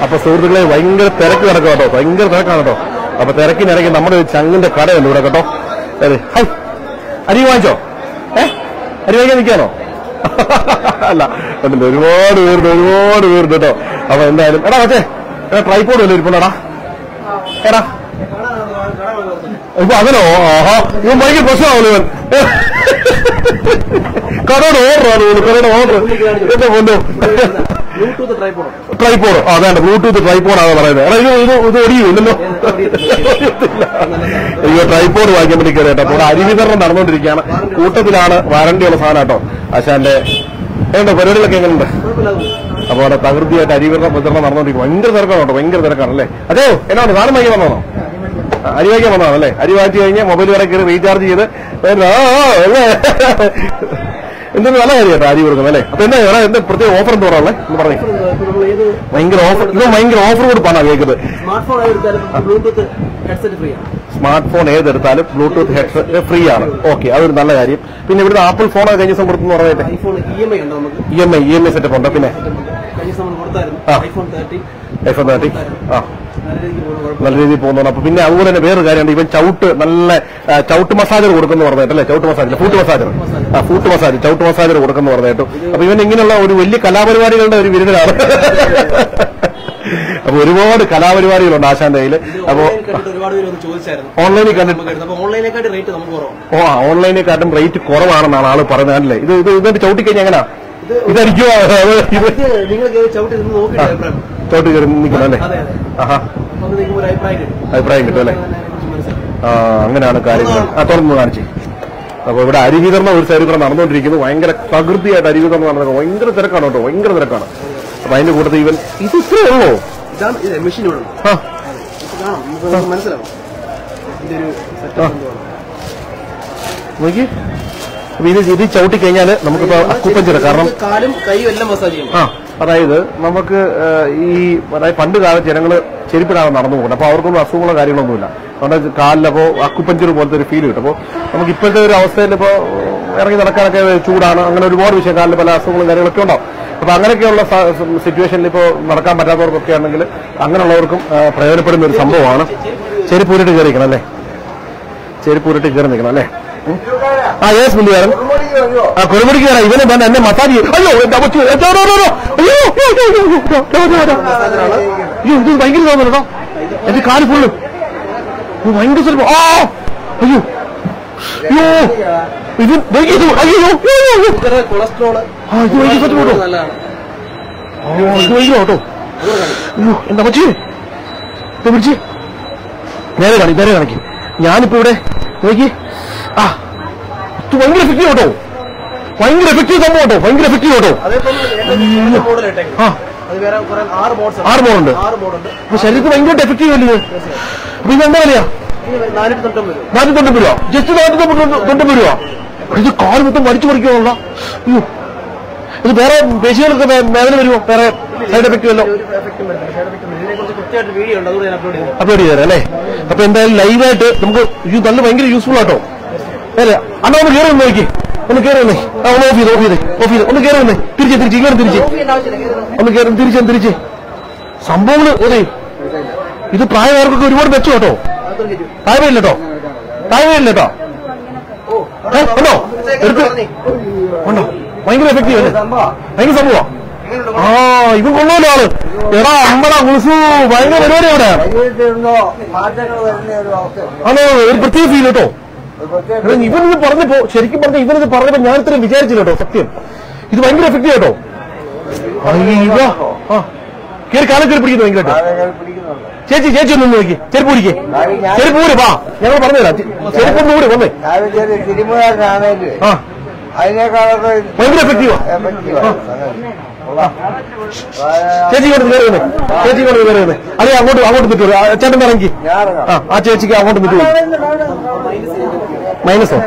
അപ്പൊ സുഹൃത്തുക്കളെ ഭയങ്കര തിരക്ക് കിടക്കും കേട്ടോ ഭയങ്കര തിരക്കാണ് കേട്ടോ അപ്പൊ തിരക്കിനിറങ്ങി നമ്മുടെ ഒരു ചങ്ങിന്റെ കടയുണ്ട് ഇവിടെ കേട്ടോ അതെ ഹൈ അരി വാങ്ങിച്ചോ ഏ അരി വാങ്ങിക്കാൻ നിൽക്കാനോ അല്ല കണ്ടില്ല ഒരുപാട് പേരുണ്ട് ഒരുപാട് പേരുണ്ട് കേട്ടോ അപ്പൊ എന്തായാലും എടാ മറ്റേ ട്രൈപ്പോഡ് വല്ല ഇരിപ്പുണ്ടോടാ എടാ ഇപ്പൊ അതിനോ ആഹാ ഇവൻ ഭയങ്കര പ്രശ്നമാവുന്നു ഇവൻ കടയുടെ ഓർഡറാണ് ഇവന് കടയുടെ ഓർഡർ എന്റെ പൊന്നു ബ്ലൂടൂത്ത് ട്രൈപ്പോഡ് ട്രൈപ്പോഡ് ആ വേണ്ട ബ്ലൂടൂത്ത് ട്രൈപ്പോഡ് ആണ് പറയുന്നത് എടാ ഇത് ഇത് ഇത് ഒടിയില്ലല്ലോ അയ്യോ ട്രൈപ്പോഡ് വാങ്ങിക്കാൻ വേണ്ടി കയറി കേട്ടോ ഇവിടെ അരി വിതരണം നടന്നുകൊണ്ടിരിക്കുകയാണ് കൂട്ടത്തിലാണ് വാറണ്ടിയുള്ള സാധനം കേട്ടോ ആശാന്റെ ഏണ്ടോ പരിപാടികളൊക്കെ എങ്ങനെയുണ്ട് അപ്പൊ അവിടെ തകൃതിയായിട്ട് അരി വിതരണം വിതരണം നടന്നുകൊണ്ടിരിക്കും ഭയങ്കര തിരക്കാണ് കേട്ടോ ഭയങ്കര തിരക്കാണ് അല്ലേ അതെയോ എന്നാണ് സാധനം വാങ്ങിക്കാൻ വന്നോ അരി വാങ്ങിക്കാൻ വന്നതാണ് അല്ലേ അരി വാങ്ങിച്ചു കഴിഞ്ഞാൽ മൊബൈൽ വരെ കയറി റീചാർജ് ചെയ്ത് പിന്നെ, ആ, അല്ലേ? എന്തൊരു നല്ല കാര്യം കേട്ടോ അരി കൊടുക്കുന്നത് അല്ലേ അപ്പൊ എന്താ എടാ, എന്താ പ്രത്യേക ഓഫർ എന്താ പറയാ എന്ന് പറഞ്ഞു നമ്മൾ ഏത് ഭയങ്കര ഓഫർ ഇത് ഭയങ്കര ഓഫർ കൊടുപ്പാണ് കേൾക്കുന്നത് സ്മാർട്ട് ഫോൺ എടുത്താലും ബ്ലൂടൂത്ത് ഹെഡ്സെറ്റ് ഫ്രീ ആണ് സ്മാർട്ട് ഫോൺ ഏതെടുത്താലും ബ്ലൂടൂത്ത് ഹെഡ്സെറ്റ് ഫ്രീ ആണ് ഓക്കെ അതൊരു നല്ല കാര്യം പിന്നെ ഇവിടുന്ന് ആപ്പിൾ ഫോൺ കഴിഞ്ഞ ദിവസം കൊടുത്തെന്ന് പറഞ്ഞിട്ട് ഐഫോൺ ഇ എം ഐ ഉണ്ട് നമുക്ക് E M I E M I setup ഉണ്ട് പിന്നെ കഴിഞ്ഞ ദിവസം നമ്മൾ കൊടുത്തായിരുന്നു ആ. ഐഫോൺ തേർട്ടി ഐഫോൺ തേർട്ടി ആ നല്ല രീതിക്ക് പോകുന്നു കുഴപ്പമില്ല നല്ല രീതിയിൽ പോകുന്നുണ്ട് അപ്പൊ പിന്നെ അതുപോലെ തന്നെ വേറൊരു കാര്യമുണ്ട് ഇവൻ ചവിട്ട് നല്ല ആ, ചവിട്ട് മസാജർ കൊടുക്കുന്നു പറഞ്ഞിട്ടല്ലേ ചവിട്ട് മസാജർ ഫൂട്ട് മസാജർ ആ ഫൂട്ട് മസാജ് ചവിട്ട് മസാജർ കൊടുക്കുന്നു പറഞ്ഞിട്ടു അപ്പൊ ഇവൻ ഇങ്ങനെയുള്ള ഒരു വലിയ കലാപരിപാടികളുടെ ഒരു വിരുദ്ധനാണ് അപ്പൊ ഒരുപാട് കലാപരിപാടികളുണ്ട് ആശാന്റെ കയ്യിൽ അപ്പോ ഓൺലൈൻ കണ്ടിട്ട് ഒരുപാട് പേര് ഒന്ന് ചോദിച്ചായിരുന്നു ഓൺലൈനിൽ കണ്ടിട്ട് നമുക്ക് എടുത്ത്. അപ്പൊ ഓൺലൈനേക്കാട്ട് റേറ്റ് നമുക്ക് കുറവാണ് ഓ ഓൺലൈനെക്കാട്ടും റേറ്റ് കുറവാണെന്നാണ് ആള് പറയുന്നത് അല്ലേ ഇത് ഇത് ഇതിന്റെ ചവിട്ടിക്കഴിഞ്ഞാൽ എങ്ങനെയാ ഇതായിരിക്കുമോ ഇത് ഇത് നിങ്ങൾ ചവിട്ടി നിന്ന് നോക്കിയിട്ട് അഭിപ്രായം ചവിട്ടി കയറി നിൽക്കണം അല്ലേ അതെ അതെ ആഹാ അപ്പൊ നിൽക്കുമ്പോൾ ഒരു അഭിപ്രായം കിട്ടും അഭിപ്രായം കിട്ടും അല്ലേ ആ അങ്ങനെയാണ് കാര്യങ്ങൾ ആ തുറന്ന് കാണിച്ചു അപ്പൊ ഇവിടെ അരി വിതരണം ഒരു സൈഡിൽ കൂടെ നടന്നുകൊണ്ടിരിക്കുന്നു ഭയങ്കര പ്രകൃതിയായിട്ട് അരി വിതരണം നടന്നത് ഭയങ്കര തിരക്കാണ് കേട്ടോ ഭയങ്കര തിരക്കാണ് അപ്പൊ അതിന്റെ കൂട്ടത്തിൽ ഇവൻ ഇത് ഇത്രേ ഉള്ളൂ ഇതാണ് ഇത് മെഷീൻ ഇവിടെ ഉണ്ട്. ആ ഇപ്പൊ കാണാം നമുക്ക് നമുക്ക് മനസ്സിലാവും ഇതിന്റെ ഒരു സെറ്റപ്പ് എന്തുവാണ് നോക്കി അപ്പൊ ഇത് ഇത് ചവിട്ടി കഴിഞ്ഞാൽ നമുക്കിപ്പോ അക്കുപ്പഞ്ചിട കാരണം നമുക്ക് കാലും കൈയും എല്ലാം മസാജ് ചെയ്യും ആ അതായത് നമുക്ക് ആ, ഈ അതായത് പണ്ട് കാലത്ത് ജനങ്ങള് ചെരുപ്പിടാതെ നടന്നു പോകുന്നത് അപ്പൊ അവർക്കൊന്നും അസുഖങ്ങളോ കാര്യങ്ങളൊന്നുമില്ല അതുകൊണ്ട് കാലിലപ്പോ അക്കുപ്പഞ്ചർ പോലത്തെ ഒരു ഫീൽ കിട്ടും അപ്പോൾ നമുക്ക് ഇപ്പോഴത്തെ ഒരു അവസ്ഥയിൽ ഇപ്പോ ഇറങ്ങി നടക്കാനൊക്കെ ചൂടാണ് അങ്ങനെ ഒരുപാട് വിഷയം കാലിൽ പല അസുഖങ്ങളും കാര്യങ്ങളൊക്കെ ഉണ്ടാവും അപ്പൊ അങ്ങനെയൊക്കെയുള്ള സിറ്റുവേഷനിൽ ഇപ്പോൾ നടക്കാൻ പറ്റാത്തവർക്കൊക്കെ ആണെങ്കിൽ അങ്ങനെയുള്ളവർക്കും ആ, പ്രയോജനപ്പെടുന്ന ഒരു സംഭവമാണ് ചെരുപ്പൂരിട്ട് കയറിക്കണം അല്ലേ ചെരുപ്പൂരിട്ട് കയറി നിൽക്കണം അല്ലേ ഉം. ആ യേസ് പുള്ളിക്കാരൻ ആ കുറുമുടിക്ക് കയറാം ഇവന് വേണ്ട എന്നെ മസാജ് ചെയ്യും അയ്യോ എന്റെ അമ്മച്ചി, ഏ, ചോ, ചോ, ചോ, ചോ. അയ്യോ അയ്യോ, അയ്യോ, അയ്യോ, അയ്യോ, ചോ, ചോ, ചോ, ചോ. അയ്യോ ഇത് ഭയങ്കര തോന്നുന്നു കേട്ടോ എന്റെ കാല് ഫുള്ള് ഇത് ഭയങ്കര സ്വല്പം ആ അയ്യോ അയ്യോ ഇത് ഭയങ്കര ഇത് അയ്യോ അയ്യോ, അയ്യോ, അയ്യോ. ഷുഗർ കൊളസ്ട്രോള് ആ ഇത് ഭയങ്കര സ്വല്പം കേട്ടോ നല്ലതാണ് ഓ ഇത് ഭയങ്കര കേട്ടോ അയ്യോ എന്റെ അമ്മച്ചി ഇത് പിടിച്ച് നേരെ കാണി നേരെ കാണിക്കും ഞാനിപ്പോ ഇവിടെ നോക്കി ആ ഇത് ഭയങ്കര എഫക്റ്റീവ് കേട്ടോ ഭയങ്കര എഫക്റ്റീവ് സംഭവം കേട്ടോ ഭയങ്കര എഫക്റ്റീവ് കേട്ടോ അതേപോലെ മോഡൽ ഇട്ടേക്കും ആ അത് വേറെ കുറെ ആറ് മോഡ്സ് ആറ് മോഡുണ്ട് ആറ് മോഡുണ്ട് അപ്പൊ ശരീരത്തിൽ ഭയങ്കര എഫക്റ്റീവ് അല്ലേ ഇത് അപ്പൊ ഇത് എന്താ വിലയാ ഇത് നാനൂറ്റി തൊണ്ണൂറ് രൂപ നാനൂറ്റി തൊണ്ണൂറ് രൂപ ജസ്റ്റ് നാനൂറ്റി തൊണ്ണൂറ് രൂപ ഇത് കാല് മൊത്തം മരിച്ചു പറിക്കുമല്ല അയ്യോ ഇത് വേറെ പേശികൾക്ക് വേ- വേദന വരുമോ വേറെ സൈഡ് എഫക്റ്റ് വല്ലോ ഒരു എഫക്റ്റും വരുന്നില്ല സൈഡ് എഫക്റ്റും വരുന്നില്ല ഇതിനെ കുറിച്ച് കൃത്യമായിട്ട് വീഡിയോ ഉണ്ട് അതുകൂടെ ഞാൻ അപ്ലോഡ് ചെയ്തു അപ്ലോഡ് ചെയ്തേരാം അല്ലേ അപ്പൊ എന്തായാലും ലൈവായിട്ട് നമുക്ക് ഇത് നല്ല ഭയങ്കര യൂസ്ഫുൾ ആട്ടോ അല്ലേ അണ്ണാ ഒന്ന് കയറി വന്ന് നോക്കി ഒന്ന് കയറി വന്നേ ആ ഒന്ന് ഓഫ് ചെയ്ത് ഓഫ് ചെയ്ത് ഓഫ് ചെയ്ത് ഒന്ന് കയറി വന്നേ തിരിച്ച് തിരിച്ച് ഇങ്ങനെ തിരിച്ച് ഒന്ന് കയറി തിരിച്ച് തിരിച്ച് സംഭവങ്ങള് അതെ ഇത് പ്രായമായവർക്കൊക്കെ ഒരുപാട് മെച്ചം കേട്ടോ താഴ്വയില്ല കേട്ടോ താഴ്വയില്ല കേട്ടോ ഏ, ഉണ്ടോ എടുത്ത് ഉണ്ടോ ഭയങ്കര എഫക്റ്റീവ് അല്ലേ ഭയങ്കര സംഭവം ആ ഇവൻ കൊള്ളൂല്ലോ ആള് എടാ അമ്പടാ ഉത്സു ഭയങ്കര പരിപാടി അവിടെ മാറ്റങ്ങൾ വരുന്ന ഒരു അവസ്ഥയുണ്ട് ആണോ ഒരു പ്രത്യേക ഫീൽ കേട്ടോ ഒരു പ്രത്യേക എടാ, ഇവനിത് പറഞ്ഞപ്പോ ശരിക്കും പറഞ്ഞ ഇവനിത് പറഞ്ഞപ്പോ ഞാൻ ഇത്രയും വിചാരിച്ചില്ല കേട്ടോ സത്യം ഇത് ഭയങ്കര എഫക്റ്റീവ് കേട്ടോ അയ്യോ ആ കയറി കാലം കയറി പിടിക്കുന്നു ഭയങ്കരമായിട്ട് ആളുകൾ പിടിക്കുന്നുണ്ട് ചേച്ചി ചേച്ചി ഒന്ന് നോക്കി ചെരുപ്പ് പിടിക്കേ ചെരുപ്പ് കൂടി വാ ഞങ്ങൾ പറഞ്ഞുതരാം ചെരുപ്പ് ഒന്ന് കൂടി വന്നേ ഞാൻ ചെറിയ സിനിമകാരനാണെങ്കിൽ ആ അതിനേക്കാളൊക്കെ ഭയങ്കര എഫക്റ്റീവാ എഫക്റ്റീവാണ് സംഗതി. കൊള്ളാം. ചേച്ചി ഇങ്ങോട്ട് കയറി വന്നേ ചേച്ചി ഇങ്ങോട്ട് കയറി വന്നേ അതെ അങ്ങോട്ട് അങ്ങോട്ട് നിൽക്കൂ ആ, ചേട്ടൻ ഇറങ്ങി ഞാൻ ഇറങ്ങാം. ആ ആ ചേച്ചിക്ക് അങ്ങോട്ട് നിൽക്കൂ മൈനസോ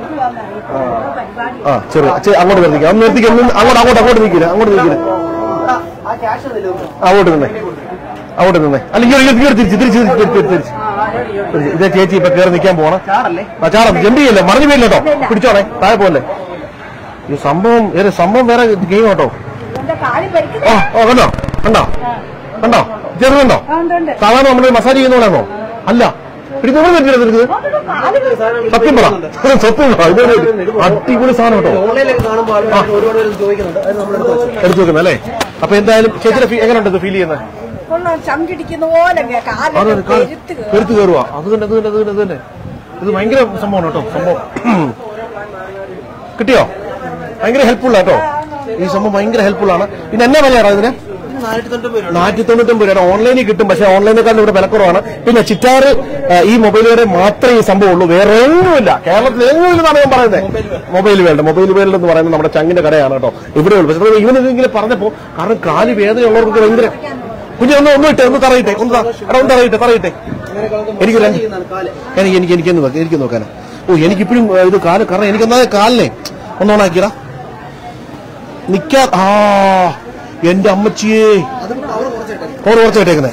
ആ ചെറിയ ചെ- അങ്ങോട്ട് നിർത്തിക്കാം ഒന്ന് നിർത്തിക്കാം ഒന്ന് അങ്ങോട്ട് അങ്ങോട്ട് അങ്ങോട്ട് നിൽക്കില്ല അങ്ങോട്ട് നിൽക്കില്ല ആ ക്യാഷ് ഒന്നുമില്ല അങ്ങോട്ട് നിന്നേ അങ്ങോട്ട് നിന്നേ അല്ല ഇങ്ങനെ ഇങ്ങനെ ഇങ്ങനെ തിരിച്ച് തിരിച്ച് തിരിച്ച് തിരിച്ച് തിരിച്ച് തിരിച്ച്. ഇതേ ചേച്ചി ഇപ്പൊ കയറി നിൽക്കാൻ പോണം ചാടല്ലേ ആ ചാടം ജമ്പ് ചെയ്യല്ലേ മറിഞ്ഞു പോയില്ല കേട്ടോ പിടിച്ചോണേ താഴെ പോലെ ഈ സംഭവം ഏത് സംഭവം വേറെ ഗെയിം കേട്ടോ എന്റെ കാല് ഓ പരിക്കുന്നത് ഓ കണ്ടോ കണ്ടോ കണ്ടോ ചെറുതുണ്ടോ സാധാരണ നമ്മൾ മസാജ് ചെയ്യുന്ന പോലെയാണോ അല്ല ഇത് ഇവിടെ തെറ്റിയെടുത്തിരിക്കുന്നത് സത്യം പറ സത്യം പറ ഇതൊരു അടിപൊളി സാധനം കേട്ടോ ഓൺലൈനിലൊക്കെ കാണുമ്പോൾ ആൾക്കാർ ഒരുപാട് പേര് ചോദിക്കുന്നുണ്ട് അത് നമ്മൾ എടുത്ത് വെച്ചു എടുത്തു വെക്കുന്നത് അല്ലേ അപ്പൊ എന്തായാലും ചേച്ചിയുടെ ഫീ- എങ്ങനെയുണ്ട് ഇത് ഫീൽ ചെയ്യുന്നത് കൊള്ളാം ചങ്കിടിക്കുന്ന പോലെ അതെ കാലൊക്കെ പെരുത്ത് കയറും. പെരുത്ത് കയറുക അത് തന്നെ അത് തന്നെ അത് തന്നെ അത് തന്നെ ഇത് ഭയങ്കര സംഭവമാണ് കേട്ടോ സംഭവം കിട്ടിയോ ഭയങ്കര ഹെൽപ്ഫുൾ കേട്ടോ ഈ സംഭവം ഭയങ്കര ഹെൽപ്ഫുൾ ആണ് പിന്നെ എന്നാ വിലയാണോ ഇതിന് നാനൂറ്റി തൊണ്ണൂറ് പേരുണ്ട് നാനൂറ്റി തൊണ്ണൂറ്റൊമ്പത് രൂപ ഓൺലൈനിൽ കിട്ടും പക്ഷെ ഓൺലൈനേക്കാളും ഇവിടെ വിലക്കുറവാണ് പിന്നെ ചിറ്റാറ് ആ, ഈ മൊബൈൽ വരെ മാത്രമേ ഈ സംഭവം ഉള്ളൂ വേറെ എങ്ങുമില്ല കേരളത്തിൽ എങ്ങുമില്ലെന്നാണ് ഞാൻ പറയുന്നത് മൊബൈൽ വേൾഡ് മൊബൈൽ വേൾഡ് എന്ന് പറയുന്നത് നമ്മുടെ ചങ്ങിന്റെ കടയാണ് കേട്ടോ ഇവിടെ ഉള്ളു പക്ഷെ ഇവനിങ്ങനെ പറഞ്ഞപ്പോ കാരണം കാല് വേദനയുള്ളവർക്ക് ഭയങ്കര കുഞ്ഞു ഒന്ന് ഒന്ന് ഇട്ടെ ഒന്ന് തറയിട്ടെ ഒന്ന് ത- എടാ ഒന്ന് തറയിട്ടെ തറയിട്ടെ എനിക്ക് രണ്ട് ചെയ്യുന്നതാണ് കാല് എനിക്ക് എനിക്ക് എനിക്കൊന്ന് വെക്ക- എനിക്ക് നോക്കാനാ ഓ എനിക്കിപ്പോഴും ഏ, ഇത് കാല് കാരണം എനിക്കൊന്നാ കാലിനെ ഒന്ന് ഓണാക്കിയടാ നിക്കാ ആ എന്റെ അമ്മച്ചിയേ അത് അവർ കുറച്ചിട്ടെ ഫോൺ കുറച്ച് കിട്ടേക്കുന്നത്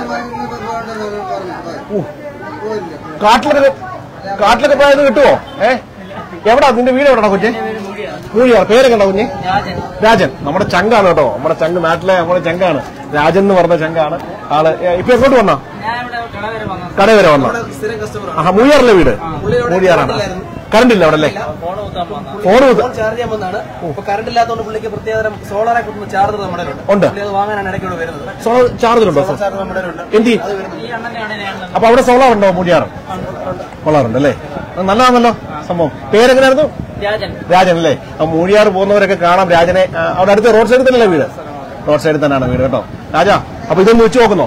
കാട്ടിലൊക്കെ കാട്ടിലൊക്കെ പോയത് കിട്ടുമോ ഏ എവിടാ നിന്റെ വീട് എവിടെടാ കുഞ്ഞെ മൂഴിയാർ പേരൊക്കെ ഉണ്ടോ കുഞ്ഞെ രാജൻ നമ്മുടെ ചങ്കാണ് കേട്ടോ നമ്മുടെ ചങ്ക് നാട്ടിലെ നമ്മുടെ ചങ്കാണ് രാജൻ എന്ന് പറഞ്ഞ ചങ്കാണ് ആള് ഏ, ഇപ്പൊ എങ്ങോട്ട് വന്നാ കട വരെ വന്ന സ്ഥിരം കസ്റ്റമർ ആ മൂഴിയാറിലെ വീട് മൂഴിയാറാണ് കറണ്ട് ഇല്ല അവിടെ അല്ലേ ഫോൺ കുത്ത- ഫോൺ ചാർജ് ചെയ്യാൻ വന്നാണ് ഇപ്പൊ കറണ്ട് ഇല്ലാത്തതുകൊണ്ട് പുള്ളിക്ക് പ്രത്യേകതരം സോളാറെ കുത്തുന്ന ചാർജർ നമ്മുടെ ഉണ്ട്. പുള്ളി അത് വാങ്ങാനാണ് ഇടയ്ക്കൂടെ വരുന്നത് സോളാർ ചാർജറുണ്ടോ സർ ചാർജർ നമ്മുടെ ഉണ്ട് എന്തി അപ്പൊ അവിടെ സോളാർ ഉണ്ടോ മൂഴിയാറ് സോളാർ ഉണ്ട് അല്ലേ അത് നല്ലതാണല്ലോ സംഭവം പേരെങ്ങനെയായിരുന്നു രാജൻ അല്ലേ ആ മൂഴിയാറ് പോകുന്നവരൊക്കെ കാണാം രാജനെ ആ, അവിടെ അടുത്ത് റോഡ് സൈഡിൽ തന്നെയല്ലേ വീട് റോഡ് സൈഡിൽ തന്നെയാണ് വീട് കേട്ടോ രാജാ അപ്പൊ ഇതൊന്ന് വെച്ച് നോക്കുന്നോ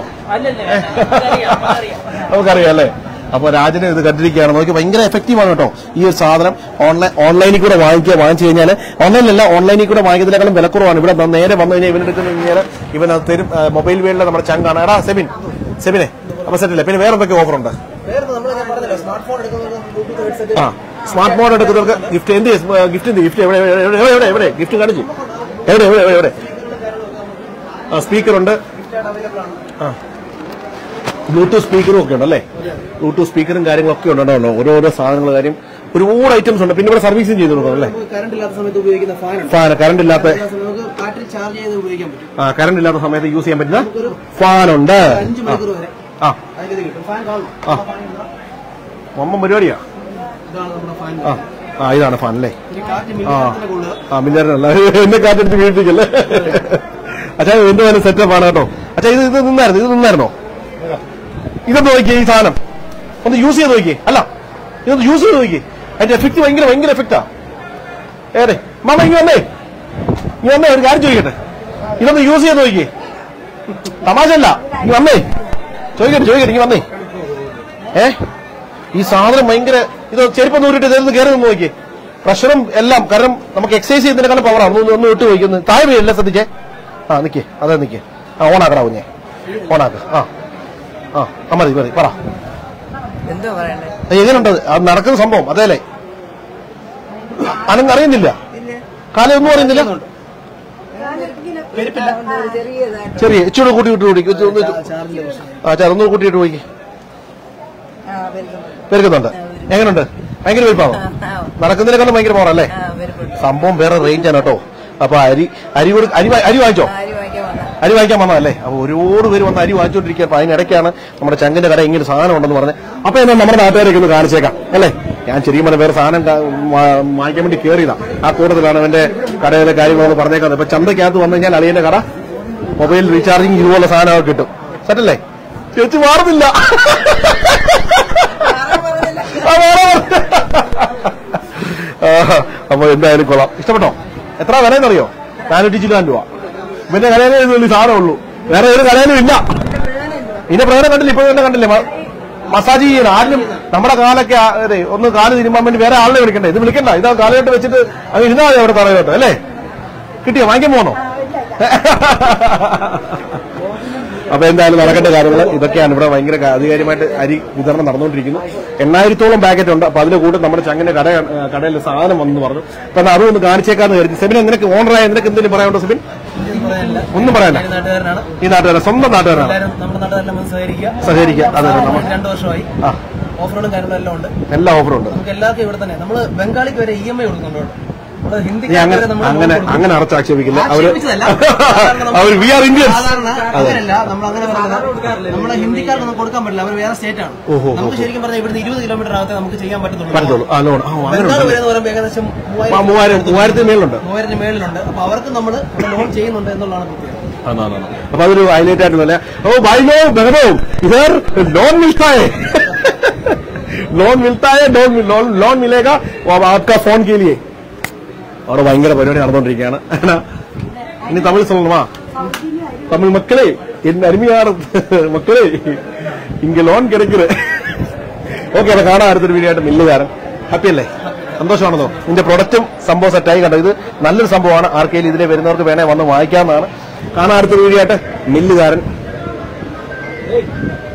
നമുക്കറിയാം അല്ലേ അപ്പൊ രാജന് ഇത് കണ്ടിരിക്കുകയാണ് നോക്കി ഭയങ്കര എഫക്റ്റീവ് ആണ് കേട്ടോ ഈ ഒരു സാധനം ഓൺലൈൻ ഓൺലൈനിൽ കൂടെ വാങ്ങിക്കുക വാങ്ങിച്ചു കഴിഞ്ഞാൽ ഓൺലൈനിലല്ല ഓൺലൈനിൽ കൂടെ വാങ്ങിക്കുന്നതിനേക്കാളും വിലക്കുറവാണ് ഇവിടെ ദാ നേരെ വന്നു കഴിഞ്ഞാൽ ഇവനെടുക്കുന്ന കഴിഞ്ഞാൽ ഇവൻ അത് തരും ആ, മൊബൈൽ വേളിലെ നമ്മുടെ ചങ്കാണ് എടാ സെബിൻ സെബിനെ അപ്പൊ സെറ്റില്ലേ പിന്നെ വേറെ എന്തൊക്കെ ഓഫർ ഉണ്ട് വേറെ നമ്മൾ ഞാൻ പറഞ്ഞല്ലോ സ്മാർട്ട് ഫോൺ എടുക്കുന്നത് ബ്ലൂടൂത്ത് ഹെഡ്സെറ്റ് ആ സ്മാർട്ട് ഫോൺ എടുക്കുന്നവർക്ക് ഗിഫ്റ്റ് എന്ത് ഗിഫ്റ്റ് എന്ത് ഗിഫ്റ്റ് എവിടെ എവിടെ എവിടെ എവിടെ എവിടെ ഗിഫ്റ്റ് കാണിച്ചു എവിടെ എവിടെ എവിടെ എവിടെ ആ സ്പീക്കർ ഉണ്ട് ആ ബ്ലൂടൂത്ത് സ്പീക്കറും ഒക്കെ ഉണ്ടല്ലേ ബ്ലൂടൂത്ത് സ്പീക്കറും കാര്യങ്ങളൊക്കെ ഉണ്ടല്ലോ ഓരോരോ സാധനങ്ങൾ കാര്യം ഒരുപാട് ഐറ്റംസ് ഉണ്ട് പിന്നെ ഇവിടെ സർവീസും ചെയ്തു കൊടുക്കണം അല്ലേ കറണ്ട് ഇല്ലാത്ത സമയത്ത് ഉപയോഗിക്കുന്ന ഫാൻ ഉണ്ട് ഫാൻ കറണ്ട് ഇല്ലാത്ത നമുക്ക് ബാറ്ററി ചാർജ് ചെയ്ത് ഉപയോഗിക്കാൻ പറ്റും ആ കറണ്ട് ഇല്ലാത്ത സമയത്ത് യൂസ് ചെയ്യാൻ പറ്റുന്ന ഫാൻ ഉണ്ട് അഞ്ച് മണിക്കൂർ വരെ ആ അതിന് ഇത് കിട്ടും ഫാൻ കാണും ആ മമ്മ പരിപാടിയാ ഇതാണ് നമ്മുടെ ഫാൻ ആ ആ ഇതാണ് ഫാൻ അല്ലേ ഇനി കാറ്റ് ആ മിന്നത്തിനെ കൊള്ളുക ആ മില്ലാരനല്ല എന്നെ കാറ്റടിച്ച് വീഴ്ത്തിക്കല്ലേ അച്ഛാ എന്ത് വേണം സെറ്റപ്പ് ആണ് കേട്ടോ അച്ഛാ ഇത് ഇത് നിന്നായിരുന്നു ഇത് നിന്നായിരുന്നോ ഇതൊന്ന് നോക്കിയേ ഈ സാധനം ഒന്ന് യൂസ് ചെയ്ത് നോക്കിയേ അല്ല ഇതൊന്ന് യൂസ് ചെയ്ത് നോക്കിയേ അതിന്റെ എഫക്ട് ഭയങ്കര ഭയങ്കര എഫക്റ്റാ ഏറെ മാമ ഇങ്ങ വന്നേ ഇങ്ങ വന്നേ ഒരു കാര്യം ചോദിക്കട്ടെ ഇതൊന്ന് യൂസ് ചെയ്ത് നോക്കിയേ തമാശല്ല ഇങ്ങ വന്നേ ചോദിക്കട്ടെ ചോദിക്കട്ടെ ഇങ്ങ വന്നേ ഏ ഈ സാധനം ഭയങ്കര ഇത് ചെരുപ്പം നൂറിട്ട് ഇതൊന്ന് കയറി നിന്ന് നോക്കിയേ പ്രഷറും എല്ലാം കാരണം നമുക്ക് എക്സസൈസ് ചെയ്യുന്നതിനേക്കാളും പവറാണ് ഒന്ന് ഒന്ന് വിട്ട് പോയിക്കുന്നു താഴെ വീഴല്ല ശ്രദ്ധിച്ചേ ആ നിക്കേ അതെ നിക്കേ ആ ഓണാക്കടാ കുഞ്ഞെ ഓണാക്ക ആ ആ ആ മതി മതി പറ എന്തോ പറയണ്ടേ അത് എങ്ങനെയുണ്ട് അത് നടക്കുന്ന സംഭവം അതേല്ലേ അനങ്ങ് അറിയുന്നില്ല കാലൊന്നും അറിയുന്നില്ല ചെറിയതായിട്ട് ചെറിയ ഇച്ചിരി കൂട്ടി വിട്ട് ഓടിക്കും ഒന്ന് ചാർജിന്റെ പ്രശ്നം ആ ചാ ഒന്ന് കൂട്ടിയിട്ട് പോയിക്ക് ആ വരുന്നുണ്ട് പെരുക്കുന്നുണ്ട് എങ്ങനെയുണ്ട് ഭയങ്കര വലിപ്പാണോ നടക്കുന്നതിനേക്കാളും ഭയങ്കര പവറല്ലേ ആ വരുന്നുണ്ട് സംഭവം വേറെ റേഞ്ച് ആണ് കേട്ടോ അപ്പൊ അരി അരി കൊടു അരി വാ- അരി വാങ്ങിച്ചോ ആര് വാങ്ങിക്കാൻ വന്ന അരി വാങ്ങിക്കാൻ വന്നതല്ലേ അപ്പൊ ഒരുപാട് പേര് വന്ന് അരി വാങ്ങിച്ചോണ്ടിരിക്കുക അപ്പൊ അതിനിടയ്ക്കാണ് നമ്മുടെ ചങ്കിന്റെ കട ഇങ്ങനെ സാധനം ഉണ്ടെന്ന് പറഞ്ഞത് അപ്പൊ എന്നാ നമ്മുടെ നാട്ടുകാരൊക്കെ ഒന്ന് കാണിച്ചേക്കാം അല്ലേ ഞാൻ ചെറിയ മന വേറെ സാധനം കാ- വാ- വാങ്ങിക്കാൻ വേണ്ടി കയറിയതാ ആ കൂട്ടത്തിലാണ് അവന്റെ കടയിലെ കാര്യങ്ങളൊന്ന് പറഞ്ഞേക്കുന്നത് ഇപ്പൊ ചന്തക്കകത്ത് വന്നു കഴിഞ്ഞാൽ അളിയന്റെ കട മൊബൈൽ റീചാർജിങ് ഇതുപോലെ സാധനമൊക്കെ കിട്ടും സെറ്റല്ലേ ചേച്ചി മാറുന്നില്ല ആ, വേറെ ആ, അപ്പൊ എന്തായാലും കൊള്ളാം ഇഷ്ടപ്പെട്ടോ എത്ര വിലയെന്നറിയോ നാനൂറ്റി ചില്ലാൻ രൂപ പിന്നെ കടയിലേ ഇതുള്ളൂ ഈ സാധനം ഉള്ളൂ വേറെ ഒരു കടയിലും ഇല്ല ഇതിന്റെ പ്രകടനം കണ്ടില്ല ഇപ്പൊ തന്നെ കണ്ടില്ലേ മ- മസാജ് ചെയ്യണം ആരും നമ്മുടെ കാലൊക്കെ ആ- അതെ ഒന്ന് കാല് തിരുമ്പാൻ വേണ്ടി വേറെ ആളിനെ വിളിക്കണ്ടേ ഇത് വിളിക്കണ്ട ഇതാ കാലുകെട്ട് വെച്ചിട്ട് അത് ഇരുന്നാ മതി അവിടെ തറയോട്ടോ അല്ലേ കിട്ടിയോ വാങ്ങിക്കാൻ പോന്നോ അപ്പൊ എന്തായാലും നടക്കേണ്ട കാര്യങ്ങൾ ഇതൊക്കെയാണ് ഇവിടെ ഭയങ്കര ആധികാരികമായിട്ട് അരി വിതരണം നടന്നുകൊണ്ടിരിക്കുന്നു എണ്ണായിരത്തോളം പാക്കറ്റ് ഉണ്ട് അപ്പൊ അതിന്റെ കൂടെ നമ്മുടെ ചങ്ങിന്റെ കട കടയിൽ സാധനം വന്നു പറഞ്ഞു അപ്പൊ എന്നാ അതും ഒന്ന് കാണിച്ചേക്കാന്ന് കരുതി സെബിൻ നിനക്ക് ഓണറായ നിനക്ക് എന്തെങ്കിലും പറയാനുണ്ടോ സെബിൻ ഒന്നും പറയാനില്ല ഒന്നും പറയാനില്ല ഞാൻ നാട്ടുകാരനാണ് ഈ നാട്ടുകാരൻ സ്വന്തം നാട്ടുകാരാണ് എല്ലാവരും നമ്മുടെ നാട്ടുകാരെല്ലാം വന്ന് സഹകരിക്കുക സഹകരിക്കുക അതെ അതെ നമ്മൾ രണ്ടു വർഷമായി ആ ഓഫറുകളും കാര്യങ്ങളും എല്ലാം ഉണ്ട് എല്ലാ ഓഫറും ഉണ്ട് നമുക്ക് എല്ലാവർക്കും ഇവിടെ തന്നെ നമ്മൾ ബംഗാളിക്ക് വരെ ഇ എം ഐ കൊടുക്കുന്നുണ്ട് ഇവിടെ. നമ്മള് നീ ഹിന്ദിക്കാർക്ക് അങ്ങനെ വരെ നമ്മള് അങ്ങനെ ലോൺ കൊടുക്കും. അങ്ങനെ അറച്ചാക്ഷേപിക്കില്ല അവര് ആക്ഷേപിച്ചതല്ല. സാധാരണ നമ്മൾ- അവർ വി ആർ ഇന്ത്യൻസ് സാധാരണ അങ്ങനെയല്ല നമ്മൾ അങ്ങനെ പറയുന്നത് നമ്മളെ ഹിന്ദിക്കാർക്കൊന്നും കൊടുക്കാൻ പറ്റില്ല അവർ വേറെ സ്റ്റേറ്റ് ആണ് ഓഹോ, നമുക്ക് ശരിക്കും പറഞ്ഞാൽ ഇവിടുന്ന് ഇരുപത് കിലോമീറ്റർ അകത്തെ നമുക്ക് ചെയ്യാൻ പറ്റത്തുള്ളൂ പറ്റത്തുള്ളൂ ആ ലോൺ ആ അങ്ങനെ ബംഗാൾ ഉണ്ട് വരെ എന്ന് പറയുമ്പോൾ ഏകദേശം ആ, മൂവായിരം മൂവായിരത്തിന് മേലുണ്ട് മൂവായിരത്തിന് മേളിലുണ്ട് അപ്പൊ അവർക്ക് നമ്മൾ ലോൺ ചെയ്യുന്നുണ്ട് എന്നുള്ളതാണ് പ്രത്യേകത हाँ, ना, ना, ना। अब अगर हाईलाइट आइटम है ओ भाई लोग बहनों इधर लोन मिलता है लोन मिलता है लोन लोन लोन मिलेगा वो अब आपका फोन के लिए അവിടെ ഭയങ്കര പരിപാടി നടന്നുകൊണ്ടിരിക്കുകയാണ് എന്നാ, ഇനി തമിഴ് சொல்லணுமா தமிழ் மக்களே என் அருமையான மக்களே இங்க ലോൺ கிடைக்குது ഓക്കെ അപ്പൊ കാണാൻ അടുത്തൊരു വീഡിയോ ആയിട്ട് മില്ലുകാരൻ ഹാപ്പി അല്ലേ സന്തോഷമാണെന്നോ നിന്റെ പ്രൊഡക്റ്റും സംഭവം സെറ്റായി കണ്ടോ ഇത് നല്ലൊരു സംഭവമാണ് ആർക്കെങ്കിലും ഇതിലെ വരുന്നവർക്ക് വേണേ വന്ന് വാങ്ങിക്കാവുന്നതാണ് കാണാൻ അടുത്തൊരു വീഡിയോ ആയിട്ട് മില്ലുകാരൻ